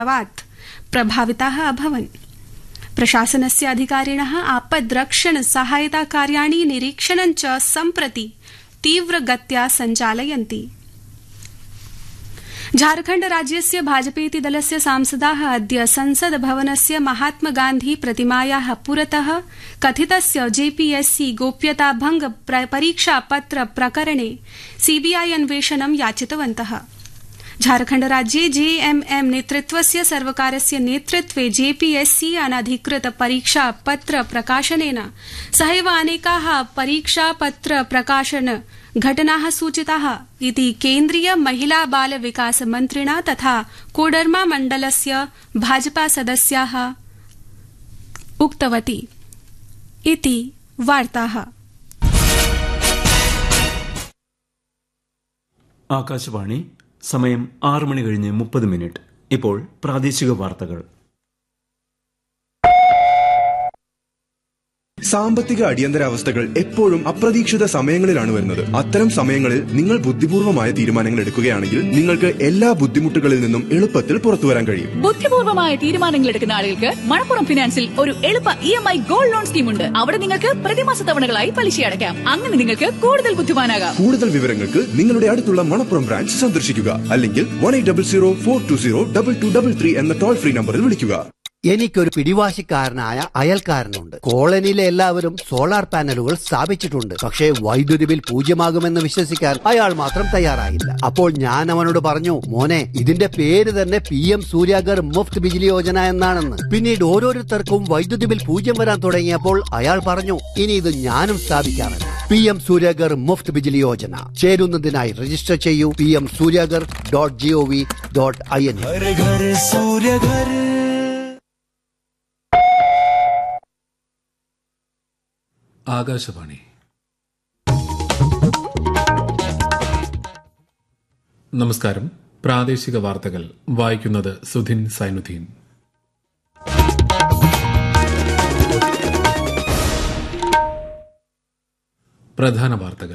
प्रभावात् प्रभाविताः अभवन् प्रशासनस्य अधिकारिणः आपद्रक्षण सहायता कार्याणि निरीक्षणं च सम्प्रति तीव्रगत्या सञ्चालयन्ति झारखण्ड राज्यस्य भाजपेति दलस्य सांसदाः अद्य संसद भवनस्य महात्म गान्धी प्रतिमायाः पुरतः कथितस्य जेपीएससी गोप्यताभंग परीक्षापत्र प्रकरणे सीबीआई अन्वेषणं याचितवन्तः झारखण्ड राज्ये जेएमएम नेतृत्वस्य सर्वकारस्य नेतृत्वे जेपीएससी अनधिकृत परीक्षापत्र प्रकाशनेन सहैव अनेकाः परीक्षापत्र प्रकाशन घटनाः सूचिताः इति केन्द्रीय महिला बाल विकास मन्त्रिणा तथा कोडरमा मण्डलस्य भाजपा सदस्याः उक्तवती इति वार्ताः ആകാശവാണി സമയം ആറ് മണി കഴിഞ്ഞ് മുപ്പത് മിനിറ്റ് ഇപ്പോൾ പ്രാദേശിക വാർത്തകൾ സാമ്പത്തിക അടിയന്തരാവസ്ഥകൾ എപ്പോഴും അപ്രതീക്ഷിത സമയങ്ങളിലാണ് വരുന്നത് അത്തരം സമയങ്ങളിൽ നിങ്ങൾ ബുദ്ധിപൂർവമായ തീരുമാനങ്ങൾ എടുക്കുകയാണെങ്കിൽ നിങ്ങൾക്ക് എല്ലാ ബുദ്ധിമുട്ടുകളിൽ നിന്നും എളുപ്പത്തിൽ പുറത്തു വരാൻ കഴിയും ബുദ്ധിപൂർവമായ തീരുമാനങ്ങൾ എടുക്കുന്ന ആളുകൾക്ക് മണപ്പുറം ഫിനാൻസിൽ ഒരു എളുപ്പ E M I gold loan scheme ഉണ്ട് അവിടെ നിങ്ങൾക്ക് പ്രതിമാസ തവണകളായി പലിശ അടയ്ക്കാം അങ്ങനെ നിങ്ങൾക്ക് കൂടുതൽ ബുദ്ധിമാനാകാം കൂടുതൽ വിവരങ്ങൾക്ക് നിങ്ങളുടെ അടുത്തുള്ള മണപ്പുറം ബ്രാഞ്ച് സന്ദർശിക്കുക അല്ലെങ്കിൽ one eight double zero four two zero double two double three എന്ന ടോൾ ഫ്രീ നമ്പറിൽ വിളിക്കുക എനിക്കൊരു പിടിവാശിക്കാരനായ അയൽക്കാരനുണ്ട് കോളനിയിലെ എല്ലാവരും സോളാർ പാനലുകൾ സ്ഥാപിച്ചിട്ടുണ്ട് പക്ഷേ വൈദ്യുതി ബിൽ പൂജ്യമാകുമെന്ന് വിശ്വസിക്കാൻ അയാൾ മാത്രം തയ്യാറായില്ല അപ്പോൾ ഞാൻ അവനോട് പറഞ്ഞു മോനെ ഇതിന്റെ പേര് തന്നെ പി എം സൂര്യാഗർ മുഫ്ത് ബിജിലി യോജന എന്നാണെന്ന് പിന്നീട് ഓരോരുത്തർക്കും വൈദ്യുതി ബിൽ പൂജ്യം വരാൻ തുടങ്ങിയപ്പോൾ അയാൾ പറഞ്ഞു ഇനി ഇത് ഞാനും സ്ഥാപിക്കാമെന്ന് പി എം സൂര്യാഗർ മുഫ്ത് ബിജിലി യോജന ചേരുന്നതിനായി രജിസ്റ്റർ ചെയ്യൂ P M Suryaghar dot G O V dot I N Akashvani നമസ്കാരം പ്രാദേശിക വാർത്തകൾ വായിക്കുന്നത് സുധിൻ സൈനുദ്ദീൻ പ്രധാന വാർത്തകൾ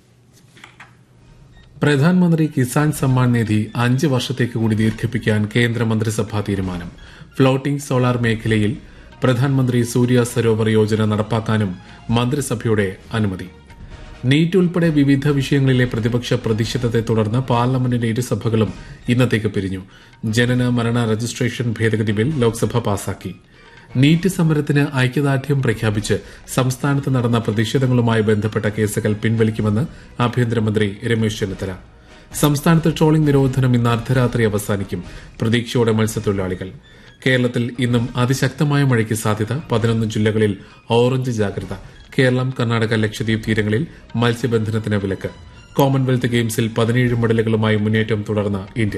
പ്രധാനമന്ത്രി കിസാൻ സമ്മാൻ നിധി അഞ്ച് വർഷത്തേക്ക് കൂടി ദീർഘിപ്പിക്കാൻ കേന്ദ്ര മന്ത്രിസഭാ തീരുമാനം ഫ്ലോട്ടിംഗ് സോളാർ മേഖലയിൽ പ്രധാനമന്ത്രി സൂര്യ സരോവർ യോജന നടപ്പാക്കാനും മന്ത്രിസഭയുടെ അനുമതി നീറ്റ് ഉൾപ്പെടെ വിവിധ വിഷയങ്ങളിലെ പ്രതിപക്ഷ പ്രതിഷേധത്തെ തുടർന്ന് പാർലമെന്റിന്റെ ഇരുസഭകളും ഇന്നത്തേക്ക് പിരിഞ്ഞു ജനന മരണ രജിസ്ട്രേഷൻ ഭേദഗതി ബിൽ ലോക്സഭ പാസാക്കി നീറ്റ് സമരത്തിന് ഐക്യദാർഢ്യം പ്രഖ്യാപിച്ച് സംസ്ഥാനത്ത് നടന്ന പ്രതിഷേധങ്ങളുമായി ബന്ധപ്പെട്ട കേസുകൾ പിൻവലിക്കുമെന്ന് ആഭ്യന്തരമന്ത്രി രമേശ് ചെന്നിത്തല സംസ്ഥാനത്ത് ട്രോളിംഗ് നിരോധനം ഇന്ന് അർദ്ധരാത്രി അവസാനിക്കും പ്രതീക്ഷയോടെ മത്സ്യത്തൊഴിലാളികൾ കേരളത്തിൽ ഇന്നും അതിശക്തമായ മഴയ്ക്ക് സാധ്യത പതിനൊന്ന് ജില്ലകളിൽ ഓറഞ്ച് ജാഗ്രത കേരളം കർണാടക ലക്ഷദ്വീപ് തീരങ്ങളിൽ മത്സ്യബന്ധനത്തിന് വിലക്ക് കോമൺവെൽത്ത് ഗെയിംസിൽ പതിനേഴ് മെഡലുകളുമായി മുന്നേറ്റം തുടർന്ന ഇന്ത്യ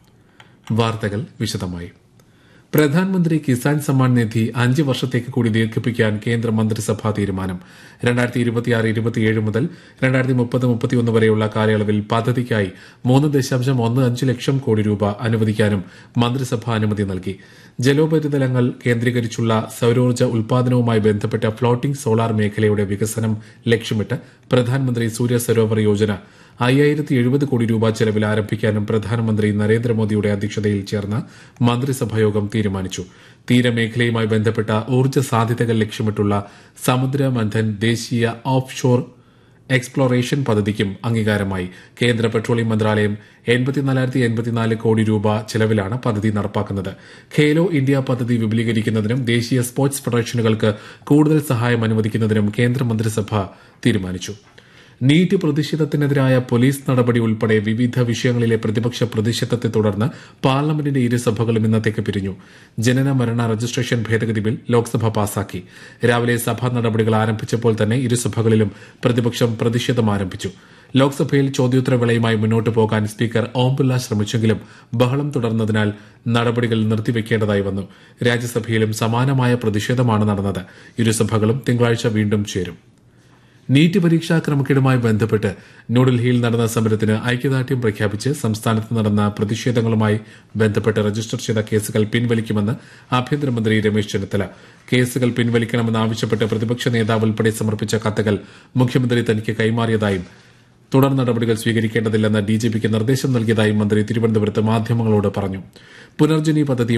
വാർത്തകൾ വിശദമായി പ്രധാനമന്ത്രി കിസാൻ സമ്മാൻ നിധി അഞ്ച് വർഷത്തേക്ക് കൂടി ദീർഘിപ്പിക്കാൻ കേന്ദ്ര മന്ത്രിസഭാ തീരുമാനം രണ്ടായിരത്തി ഇരുപത്തിയാറ് ഇരുപത്തിയേഴ് മുതൽ രണ്ടായിരത്തി മുപ്പത് മുപ്പത്തിയൊന്ന് വരെയുള്ള കാലയളവിൽ പദ്ധതിക്കായി മൂന്ന് ദശാംശം ഒന്ന് അഞ്ച് ലക്ഷം കോടി രൂപ അനുവദിക്കാനും മന്ത്രിസഭ അനുമതി നൽകി ജലോപരിതലങ്ങൾ കേന്ദ്രീകരിച്ചുള്ള സൌരോർജ്ജ ഉൽപാദനവുമായി ബന്ധപ്പെട്ട ഫ്ലോട്ടിംഗ് സോളാർ മേഖലയുടെ വികസനം ലക്ഷ്യമിട്ട് പ്രധാനമന്ത്രി സൂര്യ സരോവർ യോജന അയ്യായിരത്തി എഴുപത് കോടി രൂപ ചെലവിൽ ആരംഭിക്കാനും പ്രധാനമന്ത്രി നരേന്ദ്രമോദിയുടെ അധ്യക്ഷതയിൽ ചേർന്ന മന്ത്രിസഭായോഗം തീരുമാനിച്ചു തീരമേഖലയുമായി ബന്ധപ്പെട്ട ഊർജ്ജ സാധ്യതകൾ ലക്ഷ്യമിട്ടുള്ള സമുദ്ര മന്ഥൻ ദേശീയ ഓഫ് ഷോർ എക്സ്പ്ലോറേഷൻ പദ്ധതിക്കും അംഗീകാരമായി കേന്ദ്ര പെട്രോളിയം മന്ത്രാലയം എൺപത്തിനാലായിരത്തി എൺപത്തിനാല് കോടി രൂപ ചെലവിലാണ് പദ്ധതി നടപ്പാക്കുന്നത് ഖേലോ ഇന്ത്യ പദ്ധതി വിപുലീകരിക്കുന്നതിനും ദേശീയ സ്പോർട്സ് ഫെഡറേഷനുകൾക്ക് കൂടുതൽ സഹായം അനുവദിക്കുന്നതിനും കേന്ദ്ര മന്ത്രിസഭ തീരുമാനിച്ചു നീറ്റ് പ്രതിഷേധത്തിനെതിരായ പോലീസ് നടപടി ഉൾപ്പെടെ വിവിധ വിഷയങ്ങളിലെ പ്രതിപക്ഷ പ്രതിഷേധത്തെ തുടർന്ന് പാർലമെന്റിന്റെ ഇരുസഭകളും ഇന്നത്തേക്ക് പിരിഞ്ഞു ജനന മരണ രജിസ്ട്രേഷൻ ഭേദഗതി ബിൽ ലോക്സഭ പാസാക്കി രാവിലെ സഭാ നടപടികൾ ആരംഭിച്ചപ്പോൾ തന്നെ ഇരുസഭകളിലും പ്രതിപക്ഷം പ്രതിഷേധം ആരംഭിച്ചു ലോക്സഭയിൽ ചോദ്യോത്തരവേളയുമായി മുന്നോട്ടു പോകാൻ സ്പീക്കർ ഓം ബിർള ശ്രമിച്ചെങ്കിലും ബഹളം തുടർന്നതിനാൽ നടപടികൾ നിർത്തിവെക്കേണ്ടതായി വന്നു രാജ്യസഭയിലും സമാനമായ പ്രതിഷേധമാണ് നടന്നത് ഇരുസഭകളും തിങ്കളാഴ്ച വീണ്ടും ചേരും നീറ്റ് പരീക്ഷാ ക്രമക്കേടുമായി ബന്ധപ്പെട്ട് ന്യൂഡൽഹിയിൽ നടന്ന സമരത്തിന് ഐക്യദാർഢ്യം പ്രഖ്യാപിച്ച് സംസ്ഥാനത്ത് നടന്ന പ്രതിഷേധങ്ങളുമായി ബന്ധപ്പെട്ട് രജിസ്റ്റർ ചെയ്ത കേസുകൾ പിൻവലിക്കുമെന്ന് ആഭ്യന്തരമന്ത്രി രമേശ് ചെന്നിത്തല കേസുകൾ പിൻവലിക്കണമെന്ന് ആവശ്യപ്പെട്ട് പ്രതിപക്ഷ നേതാവ് ഉൾപ്പെടെ സമർപ്പിച്ച കത്തുകൾ മുഖ്യമന്ത്രി തനിക്ക് കൈമാറിയതായും തുടർ നടപടികൾ സ്വീകരിക്കേണ്ടതില്ലെന്ന് ഡിജിപിക്ക് നിർദ്ദേശം നൽകിയതായി മന്ത്രി തിരുവനന്തപുരത്ത് മാധ്യമങ്ങളോട് പറഞ്ഞു പുനർജനി പദ്ധതി